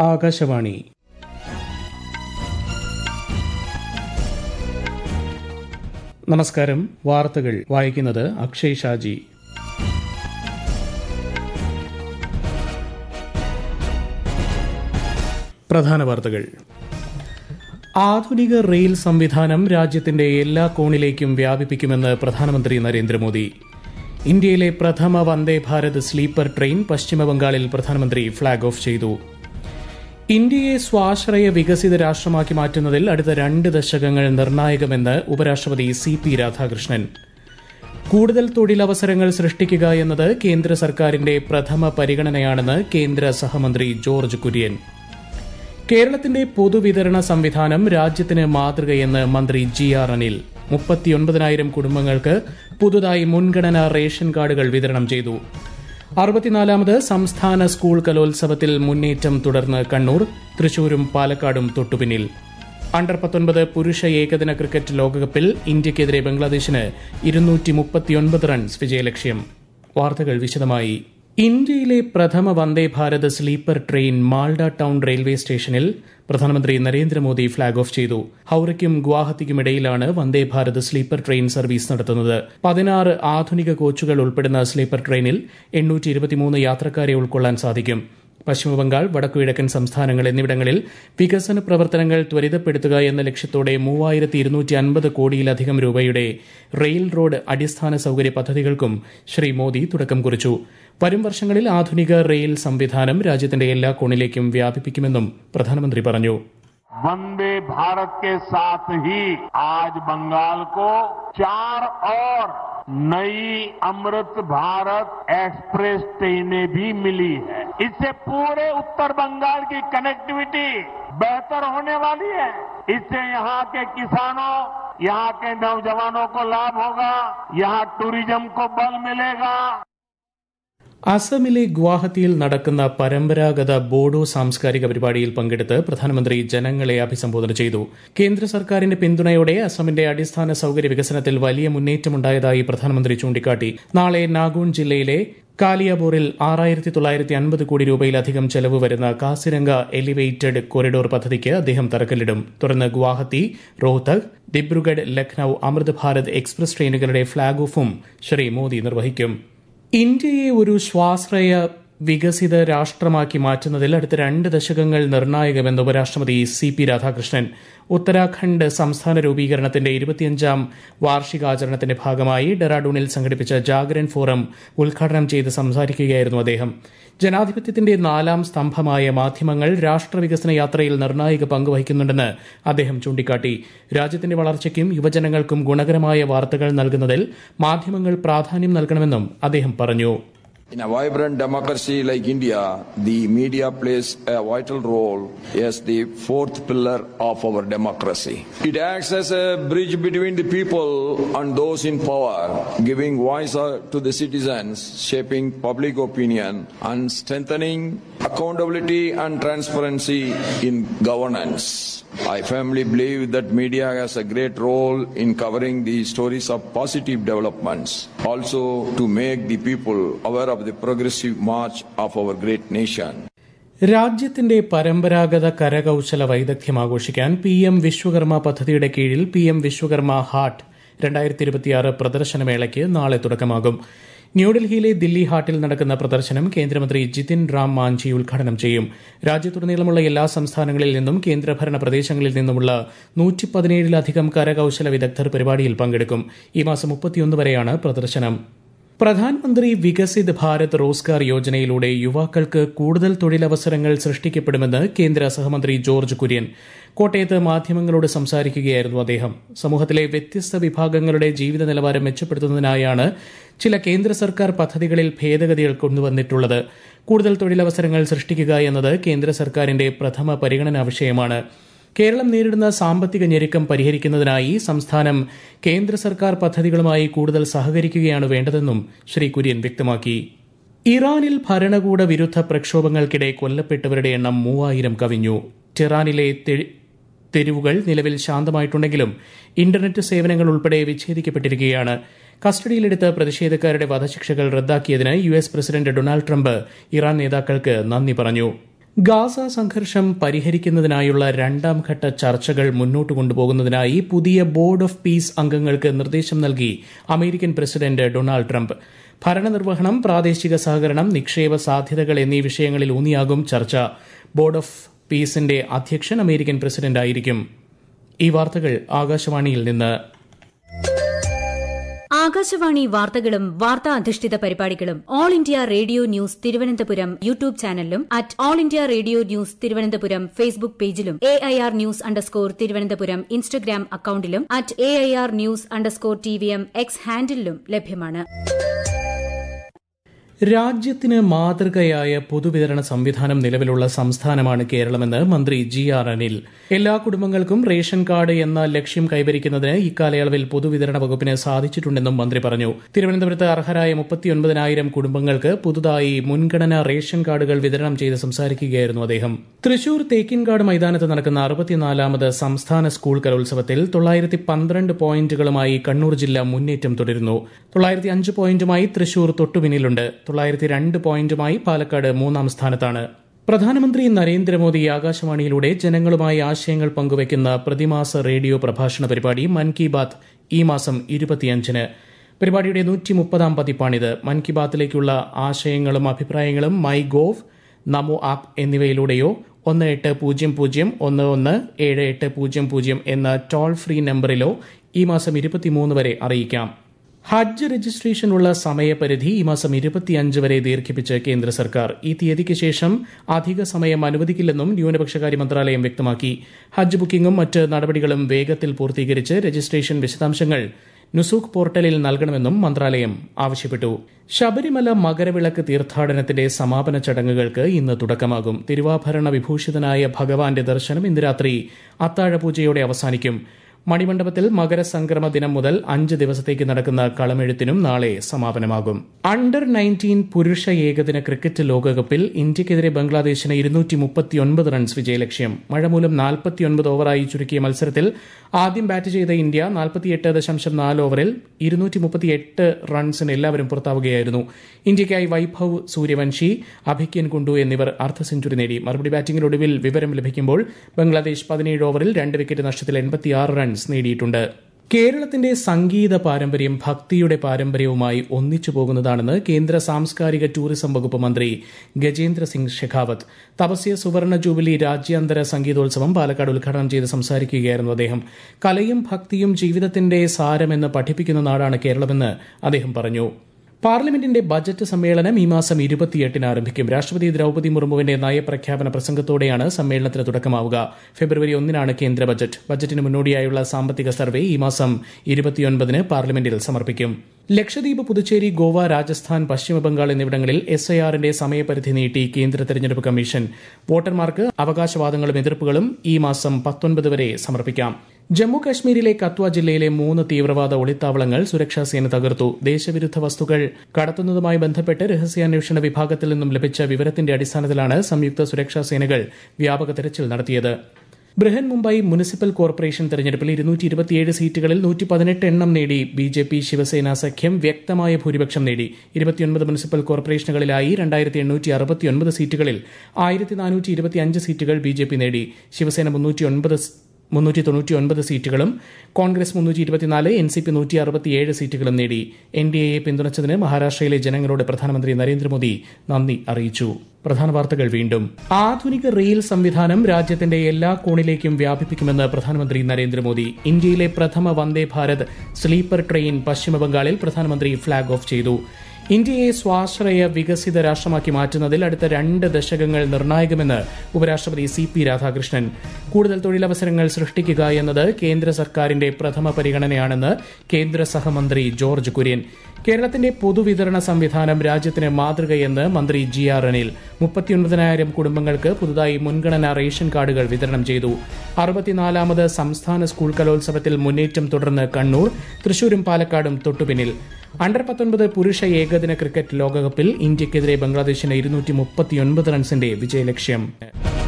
ആകാശവാണി നമസ്കാരം വാർത്തകൾ വായിക്കുന്നത് അക്ഷയ് ഷാജി പ്രധാന വാർത്തകൾ ആധുനിക റെയിൽ സംവിധാനം രാജ്യത്തിന്റെ എല്ലാ കോണിലേക്കും വ്യാപിപ്പിക്കുമെന്ന് പ്രധാനമന്ത്രി നരേന്ദ്രമോദി ഇന്ത്യയിലെ പ്രഥമ വന്ദേ ഭാരത് സ്ലീപ്പർ ട്രെയിൻ പശ്ചിമബംഗാളിൽ പ്രധാനമന്ത്രി ഫ്ളാഗ് ഓഫ് ചെയ്തു ഇന്ത്യയെ സ്വാശ്രയ വികസിത രാഷ്ട്രമാക്കി മാറ്റുന്നതിൽ അടുത്ത രണ്ട് ദശകങ്ങൾ നിർണായകമെന്ന് ഉപരാഷ്ട്രപതി സി പി രാധാകൃഷ്ണൻ കൂടുതൽ തൊഴിലവസരങ്ങൾ സൃഷ്ടിക്കുക എന്നത് കേന്ദ്ര സർക്കാരിന്റെ പ്രഥമ പരിഗണനയാണെന്ന് കേന്ദ്ര സഹമന്ത്രി ജോർജ് കുര്യൻ കേരളത്തിന്റെ പൊതുവിതരണ സംവിധാനം രാജ്യത്തിന് മാതൃകയെന്ന് മന്ത്രി ജി ആർ അനിൽ മുപ്പത്തിയൊൻപതിനായിരം കുടുംബങ്ങൾക്ക് പുതുതായി മുൻഗണനാ റേഷൻ കാർഡുകൾ വിതരണം ചെയ്തു അറുപത്തിനാലാമത് സംസ്ഥാന സ്കൂൾ കലോത്സവത്തിൽ മുന്നേറ്റം തുടർന്ന് കണ്ണൂർ തൃശൂരും പാലക്കാടും തൊട്ടുപിന്നിൽ അണ്ടർ പത്തൊൻപത് പുരുഷ ഏകദിന ക്രിക്കറ്റ് ലോകകപ്പിൽ ഇന്ത്യയ്ക്കെതിരെ ബംഗ്ലാദേശിന് ഇരുന്നൂറ്റി മുപ്പത്തിയൊൻപത് റൺസ് വിജയലക്ഷ്യം വാർത്തകൾ വിശദമായി ഇന്ത്യയിലെ പ്രഥമ Vande Bharat sleeper train Malda town railway സ്റ്റേഷനിൽ പ്രധാനമന്ത്രി നരേന്ദ്രമോദി ഫ്ളാഗ് ഓഫ് ചെയ്തു ഹൌറയ്ക്കും ഗുവാഹത്തിക്കുമിടയിലാണ് Vande Bharat sleeper train service നടത്തുന്നത് പതിനാറ് ആധുനിക കോച്ചുകൾ ഉൾപ്പെടുന്ന സ്ലീപ്പർ ട്രെയിനിൽ എണ്ണൂറ്റി ഇരുപത്തിമൂന്ന് യാത്രക്കാരെ ഉൾക്കൊള്ളാൻ സാധിക്കും പശ്ചിമബംഗാൾ വടക്കുകിഴക്കൻ സംസ്ഥാനങ്ങൾ എന്നിവിടങ്ങളിൽ വികസന പ്രവർത്തനങ്ങൾ ത്വരിതപ്പെടുത്തുക എന്ന ലക്ഷ്യത്തോടെ മൂവായിരത്തി ഇരുന്നൂറ്റി അൻപത് കോടിയിലധികം രൂപയുടെ റെയിൽ റോഡ് അടിസ്ഥാന സൌകര്യ പദ്ധതികൾക്കും ശ്രീ മോദി തുടക്കം കുറിച്ചു വരും വർഷങ്ങളിൽ ആധുനിക റെയിൽ സംവിധാനം രാജ്യത്തിന്റെ എല്ലാ കോണിലേക്കും വ്യാപിപ്പിക്കുമെന്നും പ്രധാനമന്ത്രി പറഞ്ഞു वंदे भारत के साथ ही आज बंगाल को चार और नई अमृत भारत एक्सप्रेस ट्रेनें भी मिली है इससे पूरे उत्तर बंगाल की कनेक्टिविटी बेहतर होने वाली है इससे यहाँ के किसानों यहाँ के नौजवानों को लाभ होगा यहाँ टूरिज्म को बल मिलेगा അസമിലെ ഗുവാഹത്തിയിൽ നടക്കുന്ന പരമ്പരാഗത ബോഡോ സാംസ്കാരിക പരിപാടിയിൽ പങ്കെടുത്ത് പ്രധാനമന്ത്രി ജനങ്ങളെ അഭിസംബോധന ചെയ്തു കേന്ദ്ര സർക്കാരിന്റെ പിന്തുണയോടെ അസമിന്റെ അടിസ്ഥാന സൌകര്യ വികസനത്തിൽ വലിയ മുന്നേറ്റമുണ്ടായതായി പ്രധാനമന്ത്രി ചൂണ്ടിക്കാട്ടി നാളെ നാഗോൺ ജില്ലയിലെ കാലിയബോറിൽ ആറായിരത്തി തൊള്ളായിരത്തി അൻപത് കോടി രൂപയിലധികം ചെലവ് വരുന്ന കാസിരംഗ എലിവേറ്റഡ് കോറിഡോർ പദ്ധതിക്ക് അദ്ദേഹം തറക്കല്ലിടും തുടർന്ന് ഗുവാഹത്തി റോഹ്തക് ദിബ്രുഗഡ് ലക്നൌ അമൃത് ഭാരത് എക്സ്പ്രസ് ട്രെയിനുകളുടെ ഫ്ളാഗ് ഓഫും ശ്രീ മോദി നിർവഹിക്കും ഇന്ത്യയെ ഒരു സ്വാശ്രയ വികസിത രാഷ്ട്രമാക്കി മാറ്റുന്നതിൽ അടുത്ത രണ്ട് ദശകങ്ങൾ നിർണായകമെന്ന് ഉപരാഷ്ട്രപതി സി പി രാധാകൃഷ്ണൻ ഉത്തരാഖണ്ഡ് സംസ്ഥാന രൂപീകരണത്തിന്റെ ഇരുപത്തിയഞ്ചാം വാർഷികാചരണത്തിന്റെ ഭാഗമായി ഡെറാഡൂണിൽ സംഘടിപ്പിച്ച ജാഗരൻ ഫോറം ഉദ്ഘാടനം ചെയ്ത് സംസാരിക്കുകയായിരുന്നു അദ്ദേഹം ജനാധിപത്യത്തിന്റെ നാലാം സ്തംഭമായ മാധ്യമങ്ങൾ രാഷ്ട്രവികസന യാത്രയിൽ നിർണായക പങ്ക് വഹിക്കുന്നുണ്ടെന്ന് അദ്ദേഹം ചൂണ്ടിക്കാട്ടി രാജ്യത്തിന്റെ വളർച്ചയ്ക്കും യുവജനങ്ങൾക്കും ഗുണകരമായ വാർത്തകൾ നൽകുന്നതിൽ മാധ്യമങ്ങൾ പ്രാധാന്യം നൽകണമെന്നും അദ്ദേഹം പറഞ്ഞു In a vibrant democracy like India, the media plays a vital role as the fourth pillar of our democracy. It acts as a bridge between the people and those in power, giving voice to the citizens, shaping public opinion, and strengthening accountability and transparency in governance. I firmly believe that media has a great role in covering the stories of positive developments, also to make the people aware of the progressive march of our great nation. രാജ്യത്തിന്റെ പരമ്പരാഗത കരകൌശല വൈദഗ്ധ്യം ആഘോഷിക്കാൻ P M Vishwakarma പദ്ധതിയുടെ കീഴിൽ P M Vishwakarma heart രണ്ടായിരത്തി ഇരുപത്തിയാറ് പ്രദർശനമേളയ്ക്ക് നാളെ തുടക്കമാകും ന്യൂഡൽഹിയിലെ ദില്ലി ഹാട്ടിൽ നടക്കുന്ന പ്രദർശനം കേന്ദ്രമന്ത്രി ജിതിൻ റാം മാഞ്ചി ഉദ്ഘാടനം ചെയ്യും രാജ്യത്തുടനീളമുള്ള എല്ലാ സംസ്ഥാനങ്ങളിൽ നിന്നും കേന്ദ്രഭരണ പ്രദേശങ്ങളിൽ നിന്നുമുള്ള നൂറ്റി പതിനേഴിലധികം കരകൌശല വിദഗ്ധർ പരിപാടിയിൽ പങ്കെടുക്കും ഈ മാസം മുപ്പത്തിയൊന്ന് വരെയാണ് പ്രദർശനം പ്രധാനമന്ത്രി വികസിത് ഭാരത് റോസ്ഗാർ യോജനയിലൂടെ യുവാക്കൾക്ക് കൂടുതൽ തൊഴിലവസരങ്ങൾ സൃഷ്ടിക്കപ്പെടുമെന്ന് കേന്ദ്ര സഹമന്ത്രി ജോർജ് കുര്യൻ കോട്ടയത്ത് മാധ്യമങ്ങളോട് സംസാരിക്കുകയായിരുന്നു അദ്ദേഹം സമൂഹത്തിലെ വ്യത്യസ്ത വിഭാഗങ്ങളുടെ ജീവിത നിലവാരം മെച്ചപ്പെടുത്തുന്നതിനായാണ് ചില കേന്ദ്ര സർക്കാർ പദ്ധതികളിൽ ഭേദഗതികൾ കൊണ്ടുവന്നിട്ടുള്ളത് കൂടുതൽ തൊഴിലവസരങ്ങൾ സൃഷ്ടിക്കുക എന്നത് കേന്ദ്ര സർക്കാരിന്റെ പ്രഥമ പരിഗണനാ വിഷയമാണ് കേരളം നേരിടുന്ന സാമ്പത്തിക ഞെരുക്കം പരിഹരിക്കുന്നതിനായി സംസ്ഥാനം കേന്ദ്ര സർക്കാർ പദ്ധതികളുമായി കൂടുതൽ സഹകരിക്കുകയാണ് വേണ്ടതെന്നും ശ്രീ കുര്യൻ വ്യക്തമാക്കി ഇറാനിൽ ഭരണകൂട വിരുദ്ധ പ്രക്ഷോഭങ്ങൾക്കിടെ കൊല്ലപ്പെട്ടവരുടെ എണ്ണം മൂവായിരം കവിഞ്ഞു ടെറാനിലെ തെരുവുകൾ നിലവിൽ ശാന്തമായിട്ടുണ്ടെങ്കിലും ഇന്റർനെറ്റ് സേവനങ്ങൾ ഉൾപ്പെടെ വിച്ഛേദിക്കപ്പെട്ടിരിക്കുകയാണ് കസ്റ്റഡിയിലെടുത്ത പ്രതിഷേധക്കാരുടെ വധശിക്ഷകൾ റദ്ദാക്കിയതിന് U S president Donald Trump Iran നേതാക്കൾക്ക് നന്ദി പറഞ്ഞു ഗാസ സംഘർഷം പരിഹരിക്കുന്നതിനായുള്ള രണ്ടാം ഘട്ട ചർച്ചകൾ മുന്നോട്ട് കൊണ്ടുപോകുന്നതിനായി പുതിയ ബോർഡ് ഓഫ് പീസ് അംഗങ്ങൾക്ക് നിർദ്ദേശം നൽകി അമേരിക്കൻ പ്രസിഡന്റ് ഡൊണാൾഡ് ട്രംപ് ഭരണനിർവഹണം പ്രാദേശിക സഹകരണം നിക്ഷേപ സാധ്യതകൾ എന്നീ വിഷയങ്ങളിൽ ഊന്നിയാകും ചർച്ച ബോർഡ് ഓഫ് പീസിന്റെ അധ്യക്ഷൻ അമേരിക്കൻ പ്രസിഡന്റായിരിക്കും ഈ വാർത്തകൾ ആകാശവാണിയിൽ നിന്ന് ആകാശവാണി വാർത്തകളും വാർത്താ അധിഷ്ഠിത പരിപാടികളും All India Radio news Thiruvananthapuram YouTube ചാനലിലും at All India Radio news Thiruvananthapuram Facebook പേജിലും A I R news underscore Thiruvananthapuram Instagram അക്കൌണ്ടിലും at A I R news underscore T V M X ഹാൻഡിലും ലഭ്യമാണ് രാജ്യത്തിന് മാതൃകയായ പൊതുവിതരണ സംവിധാനം നിലവിലുള്ള സംസ്ഥാനമാണ് കേരളമെന്ന് മന്ത്രി ജി ആർ അനിൽ എല്ലാ കുടുംബങ്ങൾക്കും റേഷൻ കാർഡ് എന്ന ലക്ഷ്യം കൈവരിക്കുന്നതിന് ഇക്കാലയളവിൽ പൊതുവിതരണ വകുപ്പിന് സാധിച്ചിട്ടുണ്ടെന്നും മന്ത്രി പറഞ്ഞു തിരുവനന്തപുരത്ത് അർഹരായ മുപ്പത്തിയൊൻപതിനായിരം കുടുംബങ്ങൾക്ക് പുതുതായി മുൻഗണനാ റേഷൻ കാർഡുകൾ വിതരണം ചെയ്ത് സംസാരിക്കുകയായിരുന്നു അദ്ദേഹം തൃശൂർ തേക്കിൻകാട് മൈതാനത്ത് നടക്കുന്ന അറുപത്തിനാലാമത് സംസ്ഥാന സ്കൂൾ കലോത്സവത്തിൽ തൊള്ളായിരത്തി പന്ത്രണ്ട് പോയിന്റുകളുമായി കണ്ണൂർ ജില്ല മുന്നേറ്റം തുടരുന്നു തൊള്ളായിരത്തി അഞ്ച് പോയിന്റുമായി തൃശൂർ തൊട്ടുപിന്നിലുണ്ട് തൊള്ളായിരത്തി രണ്ട് പോയിന്റുമായി പാലക്കാട് മൂന്നാം സ്ഥാനത്താണ് പ്രധാനമന്ത്രി നരേന്ദ്രമോദി ആകാശവാണിയിലൂടെ ജനങ്ങളുമായി ആശയങ്ങൾ പങ്കുവയ്ക്കുന്ന പ്രതിമാസ റേഡിയോ പ്രഭാഷണ പരിപാടി മൻ കി ബാത്ത് ഈ മാസം ഇരുപത്തിയഞ്ചിന് പരിപാടിയുടെ നൂറ്റി മുപ്പതാം പതിപ്പാണിത് മൻ കി ബാത്തിലേക്കുള്ള ആശയങ്ങളും അഭിപ്രായങ്ങളും മൈ ഗോവ് നമോ ആപ്പ് എന്നിവയിലൂടെയോ ഒന്ന് എട്ട് പൂജ്യം പൂജ്യം ഒന്ന് ഒന്ന് ഏഴ് എട്ട് പൂജ്യം പൂജ്യം എന്ന ടോൾ ഫ്രീ നമ്പറിലോ ഈ മാസം ഇരുപത്തിമൂന്ന് വരെ അറിയിക്കാം ഹജ്ജ് രജിസ്ട്രേഷനുള്ള സമയപരിധി ഈ മാസം ഇരുപത്തിയഞ്ച് വരെ ദീർഘിപ്പിച്ച് കേന്ദ്ര സർക്കാർ ഈ തീയതിക്ക് ശേഷം അധിക സമയം അനുവദിക്കില്ലെന്നും ന്യൂനപക്ഷകാര്യ മന്ത്രാലയം വ്യക്തമാക്കി ഹജ്ജ് ബുക്കിംഗും മറ്റ് നടപടികളും വേഗത്തിൽ പൂർത്തീകരിച്ച് രജിസ്ട്രേഷൻ വിശദാംശങ്ങൾ നുസൂഖ് പോർട്ടലിൽ നൽകണമെന്നും മന്ത്രാലയം ആവശ്യപ്പെട്ടു ശബരിമല മകരവിളക്ക് തീർത്ഥാടനത്തിന്റെ സമാപന ചടങ്ങുകൾക്ക് ഇന്ന് തുടക്കമാകും തിരുവാഭരണ വിഭൂഷിതനായ ഭഗവാന്റെ ദർശനം ഇന്ന് രാത്രി അത്താഴപൂജയോടെ അവസാനിക്കും മണിമണ്ഡപത്തിൽ മകരസംക്രമ ദിനം മുതൽ അഞ്ച് ദിവസത്തേക്ക് നടക്കുന്ന കളമെഴുത്തിനും നാളെ സമാപനമാകും അണ്ടർ നയൻറ്റീൻ പുരുഷ ഏകദിന ക്രിക്കറ്റ് ലോകകപ്പിൽ ഇന്ത്യക്കെതിരെ ബംഗ്ലാദേശിന് ഇരുന്നൂറ്റി മുപ്പത്തിയൊൻപത് റൺസ് വിജയലക്ഷ്യം മഴ മൂലം നാൽപ്പത്തിയൊൻപത് ഓവറായി ചുരുക്കിയ മത്സരത്തിൽ ആദ്യം ബാറ്റ് ചെയ്ത ഇന്ത്യ നാൽപ്പത്തിയെട്ട് ദശാംശം നാല് ഓവറിൽ ഇരുന്നൂറ്റി മുപ്പത്തിയെട്ട് റൺസിന് എല്ലാവരും പുറത്താവുകയായിരുന്നു ഇന്ത്യയ്ക്കായി വൈഭവ് സൂര്യവംശി അഭിക്യൻ കുണ്ടു എന്നിവർ അർദ്ധ സെഞ്ചുറി നേടി മറുപടി ബാറ്റിംഗിനൊടുവിൽ വിവരം ലഭിക്കുമ്പോൾ ബംഗ്ലാദേശ് പതിനേഴ് ഓവറിൽ രണ്ട് വിക്കറ്റ് നഷ്ടത്തിൽ എൺപത്തിയാറ് റൺസ് നേടിയിട്ടുണ്ട് കേരളത്തിന്റെ സംഗീത പാരമ്പര്യം ഭക്തിയുടെ പാരമ്പര്യവുമായി ഒന്നിച്ചു പോകുന്നതാണെന്ന് കേന്ദ്ര സാംസ്കാരിക ടൂറിസം വകുപ്പ് മന്ത്രി ഗജേന്ദ്ര സിംഗ് ഷെഖാവത്ത് തപസ്യ സുവർണ ജൂബിലി രാജ്യാന്തര സംഗീതോത്സവം പാലക്കാട് ഉദ്ഘാടനം ചെയ്ത് സംസാരിക്കുകയായിരുന്നു അദ്ദേഹം കലയും ഭക്തിയും ജീവിതത്തിന്റെ സാരമെന്ന് പഠിപ്പിക്കുന്ന നാടാണ് കേരളമെന്ന് അദ്ദേഹം പറഞ്ഞു പാർലമെന്റിന്റെ ബജറ്റ് സമ്മേളനം ഈ മാസം ഇരുപത്തിയെട്ടിന് ആരംഭിക്കും രാഷ്ട്രപതി ദ്രൌപതി മുർമുവിന്റെ നയപ്രഖ്യാപന പ്രസംഗത്തോടെയാണ് സമ്മേളനത്തിന് തുടക്കമാവുക ഫെബ്രുവരി ഒന്നിനാണ് കേന്ദ്ര ബജറ്റ് ബജറ്റിന് മുന്നോടിയായുള്ള സാമ്പത്തിക സർവേ ഈ മാസം ഇരുപത്തിയൊൻപതിന് പാർലമെന്റിൽ സമർപ്പിക്കും ലക്ഷദ്വീപ് പുതുച്ചേരി ഗോവ രാജസ്ഥാൻ പശ്ചിമബംഗാൾ എന്നിവിടങ്ങളിൽ എസ് ഐ ആറിന്റെ സമയപരിധി നീട്ടി കേന്ദ്ര തെരഞ്ഞെടുപ്പ് കമ്മീഷൻ വോട്ടർമാർക്ക് അവകാശവാദങ്ങളും എതിർപ്പുകളും ഈ മാസം പത്തൊൻപത് വരെ സമർപ്പിക്കാം ജമ്മു കാശ്മീരിലെ കത്വ ജില്ലയിലെ മൂന്ന് തീവ്രവാദ ഒളിത്താവളങ്ങൾ സുരക്ഷാ സേന തകർത്തു ദേശവിരുദ്ധ വസ്തുക്കൾ കടത്തുന്നതുമായി ബന്ധപ്പെട്ട് രഹസ്യാന്വേഷണ വിഭാഗത്തിൽ നിന്നും ലഭിച്ച വിവരത്തിന്റെ അടിസ്ഥാനത്തിലാണ് സംയുക്ത സുരക്ഷാ സേനകൾ വ്യാപക തെരച്ചിൽ നടത്തിയത് ബൃഹൻ മുംബൈ മുനിസിപ്പൽ കോർപ്പറേഷൻ തെരഞ്ഞെടുപ്പിൽ ഇരുന്നൂറ്റി ഇരുപത്തിയേഴ് സീറ്റുകളിൽ നൂറ്റി പതിനെട്ട് എണ്ണം നേടി ബി ജെ പി ശിവസേന സഖ്യം വ്യക്തമായ ഭൂരിപക്ഷം നേടി ഇരുപത്തിയൊൻപത് മുനിസിപ്പൽ കോർപ്പറേഷനുകളിലായി രണ്ടായിരത്തി എണ്ണൂറ്റി അറുപത്തിയൊൻപത് സീറ്റുകളിൽ ആയിരത്തി നാനൂറ്റി ഇരുപത്തിയഞ്ച് സീറ്റുകൾ ബി ജെ പി നേടി ശിവസേന മുന്നൂറ്റിയൊൻപത് മുന്നൂറ്റി തൊണ്ണൂറ്റി ഒൻപത് സീറ്റുകളും കോൺഗ്രസ് മുന്നൂറ്റി ഇരുപത്തിനാല് എൻ സി പി നൂറ്റി അറുപത്തിയേഴ് സീറ്റുകളും നേടി എൻ ഡി എയെ പിന്തുണച്ചതിന് മഹാരാഷ്ട്രയിലെ ജനങ്ങളോട് പ്രധാനമന്ത്രി നരേന്ദ്രമോദി നന്ദി അറിയിച്ചു പ്രധാന വാർത്തകൾ വീണ്ടും ആധുനിക റെയിൽ സംവിധാനം രാജ്യത്തിന്റെ എല്ലാ കോണിലേക്കും വ്യാപിപ്പിക്കുമെന്ന് പ്രധാനമന്ത്രി നരേന്ദ്രമോദി ഇന്ത്യയിലെ പ്രഥമ വന്ദേ ഭാരത് സ്ലീപ്പർ ട്രെയിൻ പശ്ചിമബംഗാളിൽ പ്രധാനമന്ത്രി ഫ്ളാഗ് ഓഫ് ചെയ്തു ഇന്ത്യയെ സ്വാശ്രയ വികസിത രാഷ്ട്രമാക്കി മാറ്റുന്നതിൽ അടുത്ത രണ്ട് ദശകങ്ങൾ നിർണായകമെന്ന് ഉപരാഷ്ട്രപതി സി പി രാധാകൃഷ്ണൻ കൂടുതൽ തൊഴിലവസരങ്ങൾ സൃഷ്ടിക്കുക എന്നത് കേന്ദ്ര സർക്കാരിന്റെ പ്രഥമ പരിഗണനയാണെന്ന് കേന്ദ്ര സഹമന്ത്രി ജോർജ് കുര്യൻ കേരളത്തിന്റെ പൊതുവിതരണ സംവിധാനം രാജ്യത്തിന് മാതൃകയെന്ന് മന്ത്രി ജി ആർ അനിൽ മുപ്പത്തിയൊൻപതിനായിരം കുടുംബങ്ങൾക്ക് പുതുതായി മുൻഗണനാ റേഷൻ കാർഡുകൾ വിതരണം ചെയ്തു അറുപത്തിനാലാമത് സംസ്ഥാന സ്കൂൾ കലോത്സവത്തിൽ മുന്നേറ്റം തുടർന്ന് കണ്ണൂർ തൃശൂരും പാലക്കാടും തൊട്ടുപിന്നിൽ അണ്ടർ പത്തൊൻപത് പുരുഷ ഏകദിന ക്രിക്കറ്റ് ലോകകപ്പിൽ ഇന്ത്യക്കെതിരെ ബംഗ്ലാദേശിന് ഇരുന്നൂറ്റി മുപ്പത്തിയൊൻപത് റൺസിന്റെ വിജയലക്ഷ്യം